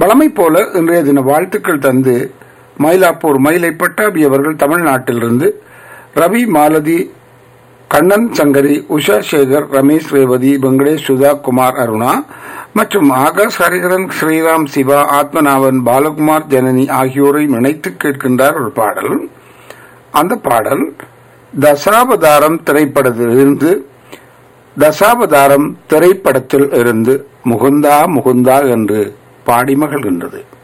வழமை போல இன்றைய தின வாழ்த்துக்கள் தந்து மயிலாப்பூர் மயிலை பட்டாபி அவர்கள் தமிழ்நாட்டிலிருந்து ரவி மாலதி கண்ணன் சங்கரி உஷா சேகர் ரமேஷ் ரேவதி வெங்கடேஷ் சுதா குமார் அருணா மற்றும் ஆகாஷ் ஹரிஹரன் ஸ்ரீராம் சிவா ஆத்மநாபன் பாலகுமார் ஜனனி ஆகியோரை இணைத்து கேட்கின்றார் ஒரு பாடல் அந்த பாடல் தசாவதாரம் திரைப்படத்திலிருந்து தசாவதாரம் திரைப்படத்தில் இருந்து முகுந்தா முகுந்தா என்று பாடி மகிழ்கின்றது